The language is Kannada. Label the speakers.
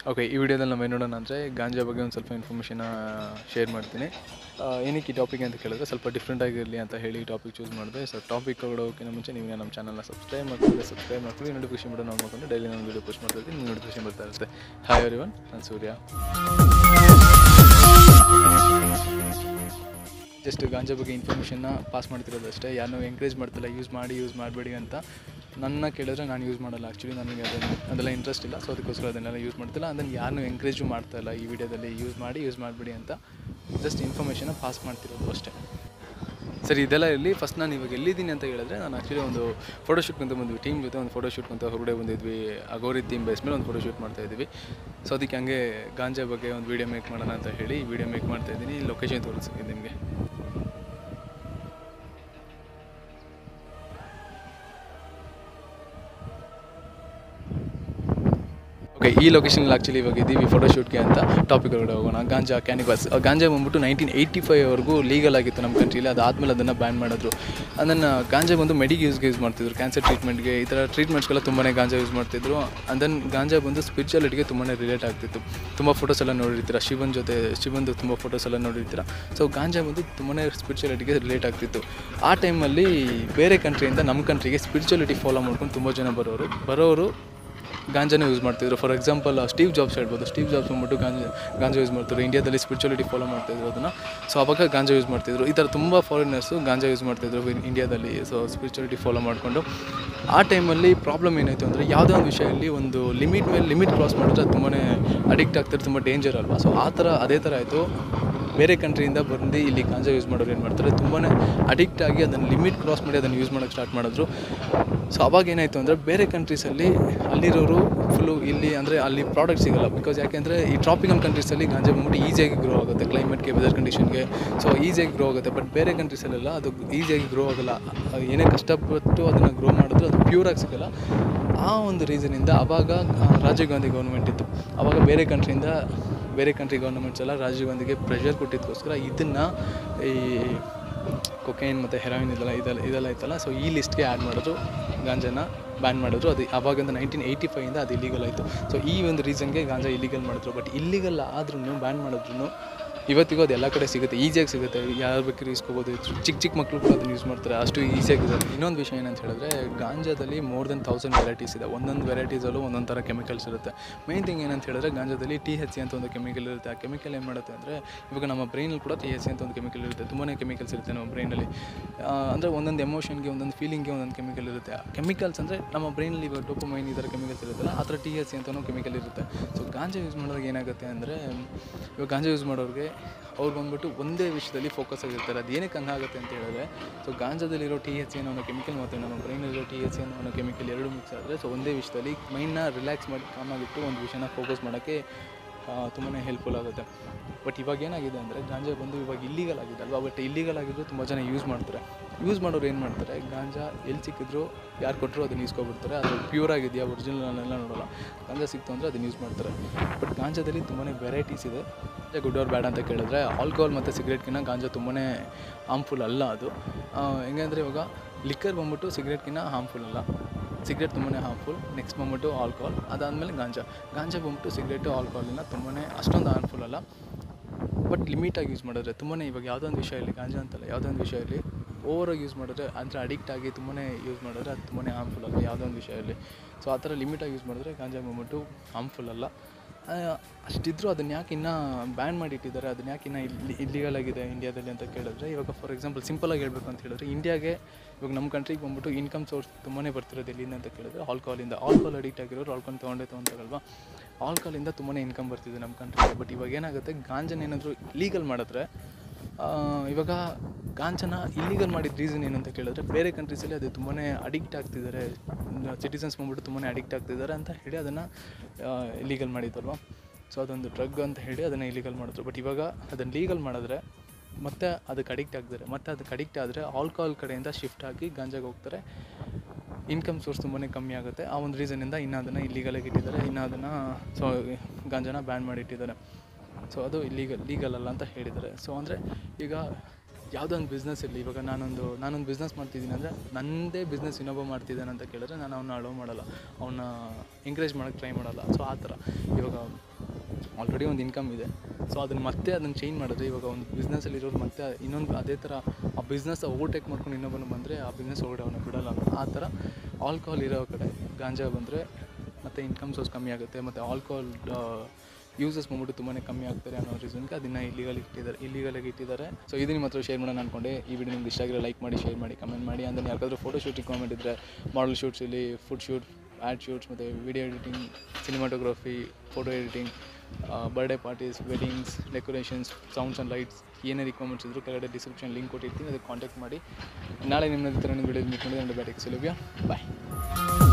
Speaker 1: ಓಕೆ ಈ ವಿಡಿಯೋದಲ್ಲಿ ನಾವು ಏನು ನೋಡೋಣ ಅಂದರೆ ಗಾಂಜಾ ಬಗ್ಗೆ ಒಂದು ಸ್ವಲ್ಪ ಇನ್ಫಾರ್ಮೇಷನ್ನ ಶೇರ್ ಮಾಡ್ತೀನಿ ಆ, ಏನಕ್ಕೆ ಈ ಟಾಪಿಕ್ ಅಂತ ಕೇಳಿದ್ರೆ ಸ್ವಲ್ಪ ಡಿಫ್ರೆಂಟ್ ಆಗಿರಲಿ ಅಂತ ಹೇಳಿ ಟಾಪಿಕ್ ಚೂಸ್ ಮಾಡಿದೆ ಸೊ ಟಾಪಿಕ್ ಹೋಗೋಕ್ಕಿಂತ ಮುಂಚೆ ನೀವು ನಮ್ಮ ಚಾನಲ್ನ ಸಬ್ಸ್ಕ್ರೈಬ್ ಮಾಡ್ಕೊಳ್ಳಿ ಸಬ್ಸ್ಕ್ರೈಬ್ ಮಾಡ್ಕೊಳ್ಳಿ ನೋಟಿಫಿಕೇಶನ್ ಬಟನ್ ಆನ್ ಮಾಡ್ಕೊಂಡು ಡೈಲಿ ನಾನು ವೀಡಿಯೋ ಪೋಸ್ಟ್ ಮಾಡ್ತಾ ಇರ್ತೀನಿ ನೋಟಿಫಿಕೇಶನ್ ಬರ್ತಾ ಇರುತ್ತೆ ಹಾಯ್ ಎವ್ರಿ ಒನ್ ನಾನು ಸೂರ್ಯ ಜಸ್ಟ್ ಗಾಂಜಾ ಬಗ್ಗೆ ಇನ್ಫಾರ್ಮೇಷನ್ನ ಪಾಸ್ ಮಾಡ್ತಿರೋದು ಅಷ್ಟೇ ಯಾರನ್ನೂ ಎಂಕರೇಜ್ ಮಾಡ್ತಿಲ್ಲ ಯೂಸ್ ಮಾಡಿ ಯೂಸ್ ಮಾಡಬೇಡಿ ಅಂತ ನನ್ನ ಕೇಳಿದ್ರೆ ನಾನು ಯೂಸ್ ಮಾಡಲ್ಲ ಆ್ಯಕ್ಚುಲಿ ನನಗೆ ಅದನ್ನು ಅದೆಲ್ಲ ಇಂಟ್ರೆಸ್ಟ್ ಇಲ್ಲ ಸೊ ಅದಕ್ಕೋಸ್ಕರ ಅದನ್ನೆಲ್ಲ ಯೂಸ್ ಮಾಡ್ತಿಲ್ಲ ಅದನ್ನು ಯಾರನ್ನೂ ಎಂಕರೇಜು ಮಾಡ್ತಾ ಇಲ್ಲ ಈ ವಿಡಿಯೋದಲ್ಲಿ ಯೂಸ್ ಮಾಡಿ ಯೂಸ್ ಮಾಡಬೇಡಿ ಅಂತ ಜಸ್ಟ್ ಇನ್ಫಾರ್ಮೇಷನ್ನ ಪಾಸ್ ಮಾಡ್ತಿರೋದು ಅಷ್ಟೇ ಸರಿ ಇದೆಲ್ಲ ಇರಲಿ ಫಸ್ಟ್ ನಾನು ಇವಾಗ ಎಲ್ಲಿದ್ದೀನಿ ಅಂತ ಹೇಳಿದ್ರೆ ನಾನು ಆ್ಯಕ್ಚುಲಿ ಒಂದು ಫೋಟೋಶೂಟ್ ಅಂತ ಬಂದ್ವಿ ಟೀಮ್ ಜೊತೆ ಒಂದು ಫೋಟೋಶೂಟ್ ಅಂತ ಹೊರಗಡೆ ಬಂದಿದ್ವಿ ಅಗೋರಿ ಥೀಮ್ ಬೇಸ್ ಮೇಲೆ ಒಂದು ಫೋಟೋಶೂಟ್ ಮಾಡ್ತಾ ಇದ್ವಿ ಸೊ ಅದಕ್ಕೆ ಹಂಗೆ ಗಾಂಜಾ ಬಗ್ಗೆ ಒಂದು ವೀಡಿಯೋ ಮೇಕ್ ಮಾಡೋಣ ಅಂತ ಹೇಳಿ ವೀಡಿಯೋ ಮೇಕ್ ಮಾಡ್ತಾ ಇದ್ದೀನಿ ಲೊಕೇಶನ್ ತೋರಿಸ್ತೀನಿ ನಿಮಗೆ ಓಕೆ ಈ ಲೊಕೇಶನಲ್ಲಿ ಆ್ಯಕ್ಚುಲಿ ಇವಾಗ ಇದ್ದೀವಿ ಫೋಟೋಶೂಟ್ಗೆ ಅಂತ ಟಾಪಿಕ್ ಒಳಗಡೆ ಹೋಗೋಣ ಗಾಂಜಾ ಕ್ಯಾನಿವಾಸ್ ಗಾಂಜಾ ಬಂದ್ಬಿಟ್ಟು ನೈನ್ಟೀನ್ ಏಯ್ಟಿ ಫೈವ್ವರೆಗೂ ಲೀಗಲ್ ಆಗಿತ್ತು ನಮ್ಮ ಕಂಟ್ರಿಲಿ ಅದಾದಮೇಲೆ ಅದನ್ನು ಬ್ಯಾನ್ ಮಾಡಿದ್ರು ಅದನ್ನು ಗಾಂಜಾ ಬಂದು ಮೆಡಿಕ್ ಯೂಸ್ಗೆ ಯೂಸ್ ಮಾಡ್ತಿದ್ರು ಕ್ಯಾನ್ಸರ್ ಟ್ರೀಟ್ಮೆಂಟ್ಗೆ ಈ ಥರ ಟ್ರೀಟ್ಮೆಂಟ್ಸ್ಗೆಲ್ಲ ತುಂಬಾ ಗಾಂಜಾ ಯೂಸ್ ಮಾಡ್ತಿದ್ರು ಅಂಡ್ ದೆನ್ ಗಾಂಜಾ ಬಂದು ಸ್ಪಿರಿಚುಯಾಲಿಟಿಗೆ ತುಂಬಾ ರಿಲೇಟ್ ಆಗ್ತಿತ್ತು ತುಂಬ ಫೋಟೋಸ್ ಎಲ್ಲ ನೋಡಿರ್ತೀರ ಶಿವನ್ ಜೊತೆ ಶಿವಂದು ತುಂಬ ಫೋಟೋಸ್ ಎಲ್ಲ ನೋಡಿರ್ತೀರ ಸೊ ಗಾಂಜಾ ಬಂದು ತುಂಬಾ ಸ್ಪಿರಿಚುಯಾಲಿಟಿಗೆ ರಿಲೇಟ್ ಆಗ್ತಿತ್ತು ಆ ಟೈಮಲ್ಲಿ ಬೇರೆ ಕಂಟ್ರಿಯಿಂದ ನಮ್ಮ ಕಂಟ್ರಿಗೆ ಸ್ಪಿರಿಚುಯಾಲಿಟಿ ಫಾಲೋ ಮಾಡ್ಕೊಂಡು ತುಂಬ ಜನ ಬರೋರು ಬರೋರು ಗಾಂಜಾನೇ ಯೂಸ್ ಮಾಡ್ತಿದ್ರು ಫಾರ್ ಎಕ್ಸಾಂಪಲ್ ಸ್ಟೀವ್ ಜಾಬ್ಸ್ ಹೇಳ್ಬೋದು ಸ್ಟೀವ್ ಜಾಬ್ಸ್ ಬಂದ್ಬಿಟ್ಟು ಗಾಂಜಾ ಗಾಂಜಾ ಯೂಸ್ ಮಾಡ್ತಿದ್ರು ಇಂಡಿಯಾದಲ್ಲಿ ಸ್ಪಿರಿಚುಯಾಲಿಟಿ ಫಾಲೋ ಮಾಡ್ತಿದ್ರು ಅದನ್ನು ಸೊ ಅವಾಗ ಗಾಂಜಾ ಯೂಸ್ ಮಾಡ್ತಿದ್ರು ಈ ಥರ ತುಂಬ ಫಾರಿನರ್ಸು ಗಾಂಜಾ ಯೂಸ್ ಮಾಡ್ತಿದ್ರು ಇನ್- ಇಂಡಿಯಾದಲ್ಲಿ ಸೊ ಸ್ಪಿರಿಚುಯಾಲಿಟಿ ಫಾಲೋ ಮಾಡಿಕೊಂಡು ಆ ಟೈಮಲ್ಲಿ ಪ್ರಾಬ್ಲಮ್ ಏನಾಯಿತು ಅಂದರೆ ಯಾವುದೇ ಒಂದು ವಿಷಯದಲ್ಲಿ ಒಂದು ಲಿಮಿಟ್ ಮೇಲೆ ಲಿಮಿಟ್ ಕ್ರಾಸ್ ಮಾಡಿದ್ರೆ ಅದು ತುಂಬಾ ಅಡಿಕ್ಟ್ ಆಗ್ತಿರೋ ತುಂಬ ಡೇಂಜರ್ ಅಲ್ವಾ ಸೊ ಆ ಥರ ಅದೇ ಥರ ಆಯಿತು ಬೇರೆ ಕಂಟ್ರಿಯಿಂದ ಬಂದು ಇಲ್ಲಿ ಗಾಂಜಾ ಯೂಸ್ ಮಾಡೋರು ಏನು ಮಾಡ್ತಾರೆ ತುಂಬಾ ಅಡಿಕ್ಟ್ ಆಗಿ ಅದನ್ನು ಲಿಮಿಟ್ ಕ್ರಾಸ್ ಮಾಡಿ ಅದನ್ನು ಯೂಸ್ ಮಾಡೋಕ್ಕೆ ಸ್ಟಾರ್ಟ್ ಮಾಡಿದ್ರು ಸೊ ಅವಾಗ ಏನಾಯಿತು ಅಂದರೆ ಬೇರೆ ಕಂಟ್ರೀಸಲ್ಲಿ ಅಲ್ಲಿರೋರು ಫುಲ್ಲು ಇಲ್ಲಿ ಅಂದರೆ ಅಲ್ಲಿ ಪ್ರಾಡಕ್ಟ್ ಸಿಗಲ್ಲ ಬಿಕಾಸ್ ಯಾಕೆಂದರೆ ಈ ಟ್ರಾಪಿಕಲ್ ಕಂಟ್ರೀಸಲ್ಲಿ ಗಾಂಜಾ ಬಂದ್ಬಿಟ್ಟು ಈಸಿಯಾಗಿ ಗ್ರೋ ಆಗುತ್ತೆ ಕ್ಲೈಮೇಟ್ಗೆ ವೆದರ್ ಕಂಡೀಷನ್ಗೆ ಸೊ ಈಸಿಯಾಗಿ ಗ್ರೋ ಆಗುತ್ತೆ ಬಟ್ ಬೇರೆ ಕಂಟ್ರೀಸಲ್ಲೆಲ್ಲ ಅದು ಈಸಿಯಾಗಿ ಗ್ರೋ ಆಗಲ್ಲ ಅದು ಏನೇ ಕಷ್ಟಪಟ್ಟು ಅದನ್ನು ಗ್ರೋ ಮಾಡಿದ್ರು ಅದು ಪ್ಯೂರಾಗಿ ಸಿಗಲ್ಲ ಆ ಒಂದು ರೀಸನಿಂದ ಆವಾಗ ಆ, ರಾಜೀವ್ ಗಾಂಧಿ ಗೌರ್ಮೆಂಟ್ ಇತ್ತು ಆವಾಗ ಬೇರೆ ಕಂಟ್ರಿಯಿಂದ ಬೇರೆ ಕಂಟ್ರಿ ಗೌರ್ಮೆಂಟ್ಸ್ ಎಲ್ಲ ರಾಜೀವ್ ಗಾಂಧಿಗೆ ಪ್ರೆಷರ್ ಕೊಟ್ಟಿದ್ದಕ್ಕೋಸ್ಕರ ಇದನ್ನು ಈ ಕೊಕೈನ್ ಮತ್ತು ಹೆರಾಯಿನ್ ಇದೆಲ್ಲ ಇದೆಲ್ಲ ಇದೆಲ್ಲ ಇತ್ತಲ್ಲ ಸೊ ಈ ಲಿಸ್ಟ್ಗೆ ಆ್ಯಡ್ ಮಾಡಿದ್ರು ಗಾಂಜಾನ ಬ್ಯಾನ್ ಮಾಡಿದ್ರು ಅದು ಅವಾಗಿಂದ ನೈನ್ಟೀನ್ ಏಯ್ಟಿ ಫೈವಿಂದ ಅದು ಇಲ್ಲಿಗಲ್ ಆಯಿತು ಸೊ ಈ ಒಂದು ರೀಸನ್ಗೆ ಗಾಂಜಾ ಇಲ್ಲಿಗಲ್ ಮಾಡಿದ್ರು ಬಟ್ ಇಲ್ಲಿಗಲ್ ಆದ್ರೂ ಬ್ಯಾನ್ ಮಾಡಿದ್ರು ಇವತ್ತಿಗೂ ಅದು ಎಲ್ಲ ಕಡೆ ಸಿಗುತ್ತೆ ಈಸಿಯಾಗಿ ಸಿಗುತ್ತೆ ಯಾರು ಬೇಕಾದ್ರೂ ಇಸ್ಕೋಬೋದು ಚಿಕ್ಕ ಚಿಕ್ಕ ಮಕ್ಕಳು ಕೂಡ ಅದನ್ನು ಯೂಸ್ ಮಾಡ್ತಾರೆ ಅಷ್ಟು ಈಸಿಯಾಗಿದೆ ಇನ್ನೊಂದು ವಿಷಯ ಏನಂತ ಹೇಳಿದ್ರೆ ಗಾಂಜಾದಲ್ಲಿ ಮೋರ್ ದೆನ್ ತೌಸಂಡ್ ವೆರೈಟೀಸ್ ಇದೆ ಒಂದೊಂದು ವೆರೈಟೀಸಲ್ಲೂ ಒಂದೊಂದು ಥರ ಕೆಮಿಕಲ್ಸ್ ಇರುತ್ತೆ ಮೇನ್ ಥಿಂಗ್ ಏನಂತ ಹೇಳಿದ್ರೆ ಗಾಂಜಾದಲ್ಲಿ ಟಿ ಎಚ್ ಸಿ ಅಂತ ಒಂದು ಕೆಮಿಕಲ್ ಇರುತ್ತೆ ಆ ಕೆಮಿಕಲ್ ಏನು ಮಾಡುತ್ತೆ ಅಂದರೆ ಇವಾಗ ನಮ್ಮ ಬ್ರೈನಲ್ಲಿ ಕೂಡ ಟಿ ಎಚ್ ಸಿ ಅಂತ ಒಂದು ಕೆಮಿಕಲ್ ಇರುತ್ತೆ ತುಂಬಾ ಕೆಮಿಕಲ್ಸ್ ಇರುತ್ತೆ ನಮ್ಮ ಬ್ರೈನಲ್ಲಿ ಅಂದರೆ ಒಂದೊಂದು ಎಮೋಷನ್ಗೆ ಒಂದೊಂದು ಫೀಲಿಂಗ್ಗೆ ಒಂದೊಂದು ಕೆಮಿಕಲ್ ಇರುತ್ತೆ ಆ ಕೆಮಿಕಲ್ಸ್ ಅಂದರೆ ನಮ್ಮ ಬ್ರೈನಲ್ಲಿ ಇವಾಗ ಡೋಪಮೈನ್ ಈ ಥರ ಕೆಮಿಕಲ್ಸ್ ಇರುತ್ತಲ್ಲ ಆ ಥರ ಟಿ ಎಚ್ ಸಿ ಅಂತಲೂ ಕೆಮಿಕಲ್ ಇರುತ್ತೆ ಸೊ ಗಾಂಜಾ ಯೂಸ್ ಮಾಡೋದಾಗ ಏನಾಗುತ್ತೆ ಅಂದರೆ ಇವಾಗ ಗಾಂಜಾ ಯೂಸ್ ಮಾಡೋರಿಗೆ ಅವ್ರು ಬಂದ್ಬಿಟ್ಟು ಒಂದೇ ವಿಷಯದಲ್ಲಿ ಫೋಕಸ್ ಆಗಿರ್ತಾರೆ ಅದು ಏನಕ್ಕೆ ಹಂಗಾಗುತ್ತೆ ಅಂತ ಹೇಳಿದ್ರೆ ಸೊ ಗಾಂಜಾದಲ್ಲಿರೋ ಟಿ ಎಚ್ ಸಿ ಅನ್ನೋ ಒಂದು ಕೆಮಿಕಲ್ ಮತ್ತು ನಮ್ಮ ಬ್ರೈನಲ್ಲಿರೋ ಟಿ ಎಚ್ ಸಿ ಅನ್ನೋ ಒಂದು ಕೆಮಿಕಲ್ ಎರಡು ಮಿಕ್ಸ್ ಆದರೆ ಸೊ ಒಂದೇ ವಿಷಯದಲ್ಲಿ ಮೈಂಡ್ನ ರಿಲ್ಯಾಕ್ಸ್ ಮಾಡಿ ಕಾಮಾಗಿಟ್ಟು ಒಂದು ವಿಷಯನ ಫೋಕಸ್ ಮಾಡೋಕ್ಕೆ ತುಂಬಾ ಹೆಲ್ಪ್ಫುಲ್ ಆಗುತ್ತೆ ಬಟ್ ಇವಾಗ ಏನಾಗಿದೆ ಅಂದರೆ ಗಾಂಜಾ ಬಂದು ಇವಾಗ ಇಲ್ಲಿಗಲ್ ಆಗಿದೆ ಅಲ್ವಾ ಬಟ್ ಇಲ್ಲಿಗಲ್ ಆಗಿದ್ರು ತುಂಬ ಜನ ಯೂಸ್ ಮಾಡ್ತಾರೆ ಯೂಸ್ ಮಾಡೋರು ಏನು ಮಾಡ್ತಾರೆ ಗಾಂಜಾ ಎಲ್ಲಿ ಸಿಕ್ಕಿದ್ರು ಯಾರು ಕೊಟ್ಟರು ಅದನ್ನ ಇಸ್ಕೊಬಿಡ್ತಾರೆ ಅದು ಪ್ಯೂರ್ ಆಗಿದೆಯಾ ಒರಿಜಿನಲ್ ಅನ್ನೆಲ್ಲ ನೋಡೋಲ್ಲ ಗಾಂಜಾ ಸಿಕ್ತು ಅಂದರೆ ಅದನ್ನ ಯೂಸ್ ಮಾಡ್ತಾರೆ ಬಟ್ ಗಾಂಜಾದಲ್ಲಿ ತುಂಬಾ ವೆರೈಟೀಸ್ ಇದೆ ಗುಡ್ ಆರ್ ಬ್ಯಾಡ್ ಅಂತ ಕೇಳಿದ್ರೆ ಆಲ್ಕೋಹಾಲ್ ಮತ್ತು ಸಿಗರೇಟ್ಗಿನ್ನ ಗಾಂಜಾ ತುಂಬಾ ಹಾರ್ಮ್ಫುಲ್ ಅಲ್ಲ ಅದು ಆ, ಹೆಂಗೆ ಅಂದರೆ ಇವಾಗ ಲಿಕ್ಕರ್ ಬಂದ್ಬಿಟ್ಟು ಸಿಗರೇಟ್ಗಿನ್ನ ಹಾರ್ಮ್ಫುಲ್ ಅಲ್ಲ ಸಿಗರೇಟ್ ತುಂಬಾ ಹಾರ್ಮ್ಫುಲ್ ನೆಕ್ಸ್ಟ್ ಬಂದ್ಬಿಟ್ಟು ಆಲ್ಕೋಹಾಲ್ ಅದಾದಮೇಲೆ ಗಾಂಜಾ ಗಾಂಜಾ ಬಂದ್ಬಿಟ್ಟು ಸಿಗರೇಟು ಆಲ್ಕೋಹಾಲಿನ ತುಂಬಾ ಅಷ್ಟೊಂದು ಹಾರ್ಮ್ಫುಲ್ ಅಲ್ಲ ಬಟ್ ಲಿಮಿಟಾಗಿ ಯೂಸ್ ಮಾಡಿದ್ರೆ ತುಂಬಾ ಇವಾಗ ಯಾವುದೋ ಒಂದು ವಿಷಯ ಇರಲಿ ಗಾಂಜಾ ಅಂತಲ್ಲ ಯಾವುದೋ ಒಂದು ವಿಷಯ ಇರಲಿ ಓವರಾಗಿ ಯೂಸ್ ಮಾಡಿದ್ರೆ ಅಂದರೆ ಅಡಿಕ್ಟ್ ಆಗಿ ತುಂಬಾ ಯೂಸ್ ಮಾಡಿದ್ರೆ ಅದು ತುಂಬಾ ಹಾರ್ಮ್ಫುಲ್ ಅಲ್ಲ ಯಾವುದೋ ಒಂದು ವಿಷಯ ಇರಲಿ ಸೊ ಆ ಥರ ಲಿಮಿಟಾಗಿ ಯೂಸ್ ಮಾಡಿದ್ರೆ ಗಾಂಜಾ ಬಂದ್ಬಿಟ್ಟು ಹಾರ್ಮ್ಫುಲ್ ಅಲ್ಲ ಆ, ಅಷ್ಟಿದ್ರೂ ಅದನ್ನ ಯಾಕೆ ಇನ್ನೂ ಬ್ಯಾನ್ ಮಾಡಿಟ್ಟಿದ್ದಾರೆ ಅದನ್ನ ಯಾಕೆ ಇನ್ನೂ ಇಲ್ಲಿ ಇಲ್ಲಿಗಲ್ ಆಗಿದೆ ಇಂಡಿಯಾದಲ್ಲಿ ಅಂತ ಕೇಳಿದ್ರೆ ಇವಾಗ ಫಾರ್ ಎಕ್ಸಾಂಪಲ್ ಸಿಂಪಲಾಗಿ ಹೇಳ್ಬೇಕು ಅಂತ ಹೇಳಿದ್ರೆ ಇಂಡಿಯಾಗೆ ಇವಾಗ ನಮ್ಮ ಕಂಟ್ರಿಗೆ ಬಂದ್ಬಿಟ್ಟು ಇನ್ಕಮ್ ಸೋರ್ಸ್ ತುಂಬಾ ಬರ್ತಿರೋದು ಎಲ್ಲಿಂದ ಅಂತ ಕೇಳಿದ್ರೆ ಆಲ್ಕೋಹಾಲಿಂದ ಆಲ್ಕೋಹಾಲ್ ಅಡಿಕ್ಟ್ ಆಗಿರೋರು ಆಲ್ಕೋಹಾಲ್ ತೊಗೊಂಡೇ ತೊಗೊಂತಾರಲ್ವಾ ಆಲ್ಕೋಹಾಲಿಂದ ತುಂಬಾ ಇನ್ಕಮ್ ಬರ್ತಿದೆ ನಮ್ಮ ಕಂಟ್ರಿಗೆ ಬಟ್ ಇವಾಗ ಏನಾಗುತ್ತೆ ಗಾಂಜನ ಏನಾದರೂ ಲೀಗಲ್ ಮಾಡಿದ್ರೆ ಆ, ಇವಾಗ ಗಾಂಜನ ಇಲ್ಲಿಗಲ್ ಮಾಡಿದ ರೀಸನ್ ಏನು ಅಂತ ಕೇಳಿದ್ರೆ ಬೇರೆ ಕಂಟ್ರೀಸಲ್ಲಿ ಅದು ತುಂಬಾ ಅಡಿಕ್ಟ್ ಆಗ್ತಿದ್ದಾರೆ ಸಿಟಿಸನ್ಸ್ ಬಂದ್ಬಿಟ್ಟು ತುಂಬಾ ಅಡಿಕ್ಟ್ ಆಗ್ತಿದ್ದಾರೆ ಅಂತ ಹೇಳಿ ಅದನ್ನು ಇಲ್ಲಿಗಲ್ ಮಾಡಿದ್ದಲ್ವ ಸೊ ಅದೊಂದು ಡ್ರಗ್ ಅಂತ ಹೇಳಿ ಅದನ್ನು ಇಲ್ಲಿಗಲ್ ಮಾಡಿದ್ರು ಬಟ್ ಇವಾಗ ಅದನ್ನು ಲೀಗಲ್ ಮಾಡಿದ್ರೆ ಮತ್ತೆ ಅದಕ್ಕೆ ಅಡಿಕ್ಟ್ ಆಗ್ತಾರೆ ಮತ್ತೆ ಅದಕ್ಕೆ ಅಡಿಕ್ಟ್ ಆದರೆ ಆಲ್ಕೋಹಾಲ್ ಕಡೆಯಿಂದ ಶಿಫ್ಟ್ ಆಗಿ ಗಾಂಜಾಗೆ ಹೋಗ್ತಾರೆ ಇನ್ಕಮ್ ಸೋರ್ಸ್ ತುಂಬಾ ಕಮ್ಮಿ ಆಗುತ್ತೆ ಆ ಒಂದು ರೀಸನಿಂದ ಇನ್ನೂ ಅದನ್ನು ಇಲ್ಲಿಗಲಾಗಿ ಇಟ್ಟಿದ್ದಾರೆ ಇನ್ನೂ ಅದನ್ನು ಸೊ ಗಾಂಜಾನ ಬ್ಯಾನ್ ಮಾಡಿಟ್ಟಿದ್ದಾರೆ ಸೊ ಅದು ಲೀಗಲ್ ಲೀಗಲ್ ಅಲ್ಲ ಅಂತ ಹೇಳಿದ್ದಾರೆ ಸೊ ಅಂದರೆ ಈಗ ಯಾವುದೋ ಒಂದು ಬಿಸ್ನೆಸ್ ಇರಲಿ ಇವಾಗ ನಾನೊಂದು ನಾನೊಂದು ಬಿಸ್ನೆಸ್ ಮಾಡ್ತಿದ್ದೀನಿ ಅಂದರೆ ನನ್ನದೇ ಬಿಸ್ನೆಸ್ ಇನ್ನೊಬ್ಬ ಮಾಡ್ತಿದ್ದಾನೆ ಅಂತ ಕೇಳಿದ್ರೆ ನಾನು ಅವನ್ನ ಅಲೋ ಮಾಡಲ್ಲ ಅವನ್ನ ಎಂಕರೇಜ್ ಮಾಡೋಕ್ಕೆ ಟ್ರೈ ಮಾಡಲ್ಲ ಸೊ ಆ ಥರ ಇವಾಗ ಆಲ್ರೆಡಿ ಒಂದು ಇನ್ಕಮ್ ಇದೆ ಸೊ ಅದನ್ನು ಮತ್ತೆ ಅದನ್ನು ಚೇಂಜ್ ಮಾಡಿದ್ರೆ ಇವಾಗ ಒಂದು ಬಿಸ್ನೆಸ್ಸಲ್ಲಿರೋರು ಮತ್ತೆ ಇನ್ನೊಂದು ಅದೇ ಥರ ಆ ಬಿಸ್ನೆಸ್ ಓವರ್ಟೇಕ್ ಮಾಡ್ಕೊಂಡು ಇನ್ನೊಬ್ಬನು ಬಂದರೆ ಆ ಬಿಸ್ನೆಸ್ ಒಳಗಡೆ ಅವನು ಬಿಡಲ್ಲ ಅಂತ ಆ ಥರ ಆಲ್ಕೋಹಾಲ್ ಇರೋ ಕಡೆ ಗಾಂಜಾ ಬಂದರೆ ಮತ್ತು ಇನ್ಕಮ್ ಸೋರ್ಸ್ ಕಮ್ಮಿ ಆಗುತ್ತೆ ಮತ್ತು ಆಲ್ಕೋಹಾಲ್ ಯೂಸಸ್ ಬಂದ್ಬಿಟ್ಟು ತುಂಬಾ ಕಮ್ಮಿ ಆಗ್ತಾರೆ ಅನ್ನೋ ರೀಸನ್ಗೆ ಅದನ್ನು ಇಲ್ಲಿಗಲ್ ಇಟ್ಟಿದ್ದಾರೆ ಇಲ್ಲಿಗಲಾಗಿ ಇಟ್ಟಿದ್ದಾರೆ ಸೊ ಇದು ನಿಮ್ಮ ಹತ್ರ ಶೇರ್ ಮಾಡೋಣ ಅನ್ಕೊಂಡೆ ಈ ವಿಡಿಯೋ ನಿಮ್ಗೆ ಇಷ್ಟ ಆಗಿರೋ ಲೈಕ್ ಮಾಡಿ ಶೇರ್ ಮಾಡಿ ಕಮೆಂಟ್ ಮಾಡಿ ಅಂದರೆ ಯಾರಿಗಾದ್ರೂ ಫೋಟೋ ಶೂಟ್ ರಿಕ್ವೈರ್ಮೆಂಟ್ ಇದ್ದರೆ ಮಾಡಲ್ ಶೂಟ್ಸ್ ಇಲ್ಲಿ ಫುಡ್ ಶೂಟ್ ಆ್ಯಡ್ ಶೂಟ್ಸ್ ಮತ್ತು video editing cinematography photo editing birthday parties weddings decorations sounds and lights ಏನೇ ರಿಕ್ವೈರ್ಮೆಂಟ್ಸ್ ಇದ್ದರೂ ಕೆಳಗಡೆ ಡಿಸ್ಕ್ರಿಪ್ಷನ್ ಲಿಂಕ್ ಕೊಟ್ಟಿರ್ತೀನಿ ಅದಕ್ಕೆ ಕಾಂಟ್ಯಾಕ್ಟ್ ಮಾಡಿ ನಾಳೆ ನಿಮ್ಮ ಥರ ವಿಡಿಯೋ ಮೀಟ್ ಮಾಡಿ ನನ್ನ ಬ್ಯಾಟಿಗೆ ಸುಲಭ್ಯ ಬಾಯ್